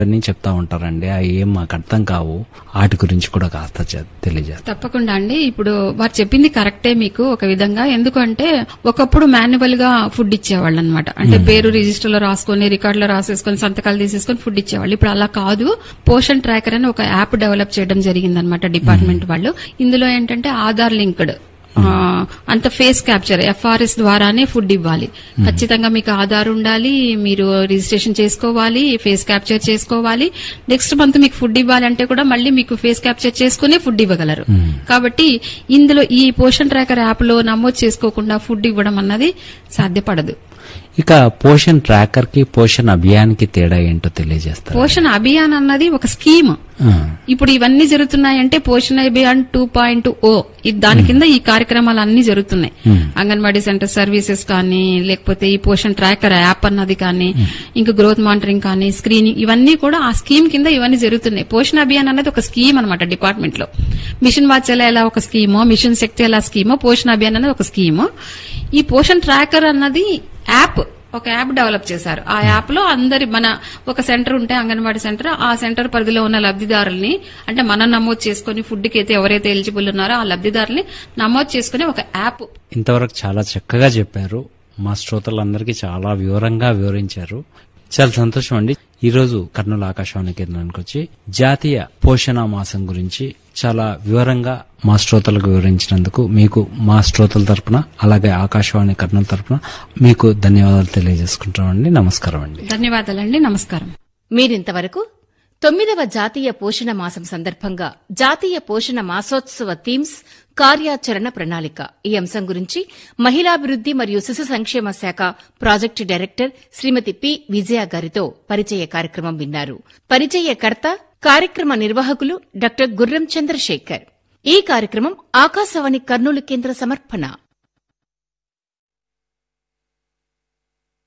అన్నీ చెప్తా ఉంటారండి అవి ఏం మాకు అర్థం కావు వాటి గురించి కూడా కాస్త చె- తెలియజేస్తారు తప్పకుండా అండి ఇప్పుడు వారు చెప్పింది కరెక్టే మీకు ఒక విధంగా ఎందుకంటే ఒకప్పుడు మాన్యువల్ గా ఫుడ్ ఇచ్చేవాళ్ళు అనమాట అంటే పేరు రిజిస్టర్ లో రాసుకొని రికార్డ్ లో రాసేసుకొని సంతకాలు తీసేసుకొని ఫుడ్ ఇచ్చేవాళ్ళు ఇప్పుడు అలా కాదు పోషన్ ట్రాకర్ అని ఒక యాప్ డెవలప్ చేయడం జరిగిందనమాట డిపార్ట్మెంట్ వాళ్ళు ఇందులో ఏంటంటే ఆధార్ లింక్డ్ ఆ, అంత ఫేస్ క్యాప్చర్ ఎఫ్ఆర్ఎస్ ద్వారానే ఫుడ్ ఇవ్వాలి ఖచ్చితంగా మీకు ఆధార్ ఉండాలి మీరు రిజిస్ట్రేషన్ చేసుకోవాలి ఫేస్ క్యాప్చర్ చేసుకోవాలి నెక్స్ట్ మంత్ మీకు ఫుడ్ ఇవ్వాలంటే కూడా మళ్ళీ మీకు ఫేస్ క్యాప్చర్ చేసుకునే ఫుడ్ ఇవ్వగలరు కాబట్టి ఇందులో ఈ పోషన్ ట్రాకర్ యాప్ లో నమోదు చేసుకోకుండా ఫుడ్ ఇవ్వడం అన్నది సాధ్యపడదు ఇక పోషన్ ట్రాకర్ కి పోషన్ అభియాన్ కి తేడా ఏంటో తెలియజేస్తారు పోషణ అభియాన్ అన్నది ఒక స్కీమ్ ఇప్పుడు ఇవన్నీ జరుగుతున్నాయంటే పోషణ అభియాన్ టూ పాయింట్ ఓ దాని కింద ఈ కార్యక్రమాలు అన్ని జరుగుతున్నాయి అంగన్వాడీ సెంటర్ సర్వీసెస్ కానీ లేకపోతే ఈ పోషన్ ట్రాకర్ యాప్ అన్నది కానీ ఇంకా గ్రోత్ మానిటరింగ్ కానీ స్క్రీనింగ్ ఇవన్నీ కూడా ఆ స్కీమ్ కింద ఇవన్నీ జరుగుతున్నాయి పోషణ అభియాన్ అనేది ఒక స్కీమ్ అనమాట డిపార్ట్మెంట్ లో మిషన్ వాత్సల్య ఎలా ఒక స్కీమో మిషన్ శక్తి ఎలా స్కీమో పోషణ అభియాన్ అనేది ఒక స్కీము ఈ పోషన్ ట్రాకర్ అన్నది యాప్ ఒక యాప్ డెవలప్ చేశారు ఆ యాప్ లో అందరి మన ఒక సెంటర్ ఉంటే అంగన్వాడీ సెంటర్ ఆ సెంటర్ పరిధిలో ఉన్న లబ్దిదారుల్ని అంటే మనం నమోదు చేసుకుని ఫుడ్ కి అయితే ఎవరైతే ఎలిజిబుల్ ఉన్నారో ఆ లబ్దిదారుల్ని నమోదు చేసుకుని ఒక యాప్ ఇంతవరకు చాలా చక్కగా చెప్పారు మా శ్రోతలందరికీ చాలా వివరంగా వివరించారు చాలా సంతోషం అండి ఈ రోజు కర్నూలు ఆకాశవాణి కేంద్రానికి వచ్చి జాతీయ పోషణ మాసం గురించి చాలా వివరంగా మా శ్రోతలకు వివరించినందుకు మీకు మా శ్రోతల తరపున అలాగే ఆకాశవాణి కర్నూలు తరపున మీకు ధన్యవాదాలు తెలియజేసుకుంటామండి నమస్కారం అండి ధన్యవాదాలండి నమస్కారం మీరింతవరకు తొమ్మిదవ జాతీయ పోషణ మాసం సందర్భంగా జాతీయ పోషణ మాసోత్సవ థీమ్స్ కార్యాచరణ ప్రణాళిక ఈ అంశం గురించి మహిళాభివృద్ది మరియు శిశు సంక్షేమ శాఖ project director Shrimati P Vijaya గారితో పరిచయ కార్యక్రమం విన్నారు పరిచయకర్త కార్యక్రమ నిర్వాహకులు డాక్టర్ గుర్రం చంద్రశేఖర్ ఈ కార్యక్రమం ఆకాశవాణి కర్నూలు కేంద్ర సమర్పణ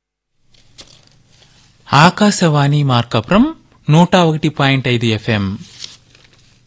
ఆకాశవాణి మార్కపురం నూట ఒకటి పాయింట్ ఐదు ఎఫ్ఎం